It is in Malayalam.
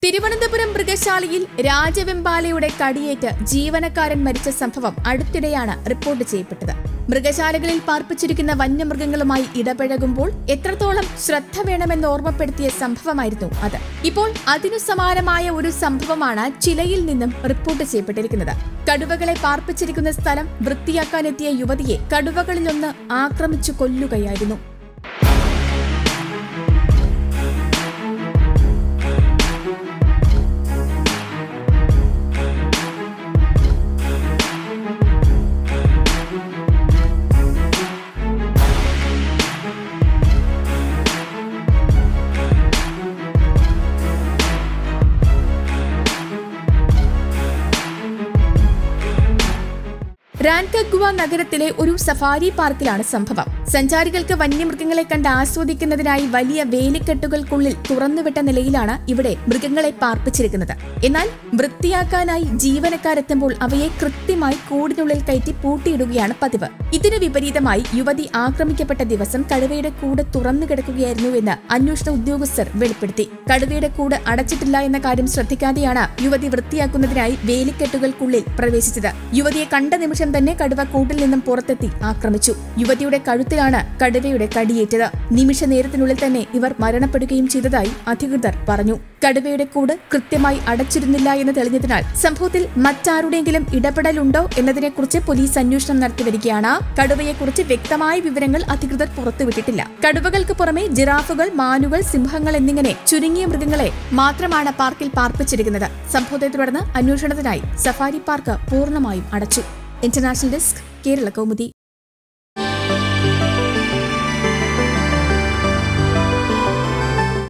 തിരുവനന്തപുരം മൃഗശാലയിൽ രാജവെമ്പാലയുടെ കടിയേറ്റ് ജീവനക്കാരൻ മരിച്ച സംഭവം അടുത്തിടെയാണ് റിപ്പോർട്ട് ചെയ്യപ്പെട്ടത് മൃഗശാലകളിൽ പാർപ്പിച്ചിരിക്കുന്ന വന്യമൃഗങ്ങളുമായി ഇടപഴകുമ്പോൾ എത്രത്തോളം ശ്രദ്ധ വേണമെന്ന് ഓർമ്മപ്പെടുത്തിയ സംഭവമായിരുന്നു അത് ഇപ്പോൾ അതിനു സമാനമായ ഒരു സംഭവമാണ് ചിലയിൽ നിന്നും റിപ്പോർട്ട് ചെയ്യപ്പെട്ടിരിക്കുന്നത് കടുവകളെ പാർപ്പിച്ചിരിക്കുന്ന സ്ഥലം വൃത്തിയാക്കാനെത്തിയ യുവതിയെ കടുവകളിലൊന്ന് ആക്രമിച്ചു കൊല്ലുകയായിരുന്നു റാൻകഗ്വ നഗരത്തിലെ ഒരു സഫാരി പാർക്കിലാണ് സംഭവം സഞ്ചാരികൾക്ക് വന്യമൃഗങ്ങളെ കണ്ട് ആസ്വദിക്കുന്നതിനായി വലിയ വേലിക്കെട്ടുകൾക്കുള്ളിൽ തുറന്നുവിട്ട നിലയിലാണ് ഇവിടെ മൃഗങ്ങളെ പാർപ്പിച്ചിരിക്കുന്നത് എന്നാൽ വൃത്തിയാക്കാനായി ജീവനക്കാരെത്തുമ്പോൾ അവയെ കൃത്യമായി കൂടിനുള്ളിൽ കയറ്റി പൂട്ടിയിടുകയാണ് പതിവ് ഇതിനു വിപരീതമായി യുവതി ആക്രമിക്കപ്പെട്ട ദിവസം കടുവയുടെ കൂട് തുറന്നു കിടക്കുകയായിരുന്നുവെന്ന് അന്വേഷണ ഉദ്യോഗസ്ഥർ വെളിപ്പെടുത്തി കടുവയുടെ കൂട് അടച്ചിട്ടില്ല എന്ന കാര്യം ശ്രദ്ധിക്കാതെയാണ് യുവതി വൃത്തിയാക്കുന്നതിനായി വേലിക്കെട്ടുകൾക്കുള്ളിൽ പ്രവേശിച്ചത് യുവതിയെ കണ്ട നിമിഷം തന്നെ കടുവ കൂട്ടിൽ നിന്നും പുറത്തെത്തി ആക്രമിച്ചു യുവതിയുടെ കഴുത്തിലാണ് കടുവയുടെ കടിയേറ്റത് നിമിഷ നേരത്തിനുള്ളിൽ തന്നെ ഇവർ മരണപ്പെടുകയും ചെയ്തതായി അധികൃതർ പറഞ്ഞു കടുവയുടെ കൂട് കൃത്യമായി അടച്ചിരുന്നില്ല എന്ന് തെളിഞ്ഞതിനാൽ സംഭവത്തിൽ മറ്റാരുടെയെങ്കിലും ഇടപെടലുണ്ടോ എന്നതിനെക്കുറിച്ച് പോലീസ് അന്വേഷണം നടത്തിവരികയാണ് കടുവയെക്കുറിച്ച് വ്യക്തമായ വിവരങ്ങൾ അധികൃതർ പുറത്തുവിട്ടിട്ടില്ല കടുവകൾക്ക് പുറമെ ജിറാഫുകൾ മാനുകൾ സിംഹങ്ങൾ എന്നിങ്ങനെ ചുരുങ്ങിയ മൃഗങ്ങളെ മാത്രമാണ് പാർക്കിൽ പാർപ്പിച്ചിരിക്കുന്നത് സംഭവത്തെ തുടർന്ന് അന്വേഷണത്തിനായി സഫാരി പാർക്ക് പൂർണ്ണമായും അടച്ചു ഇന്റർനാഷണൽ ഡെസ്ക് കേരള കൗമുദി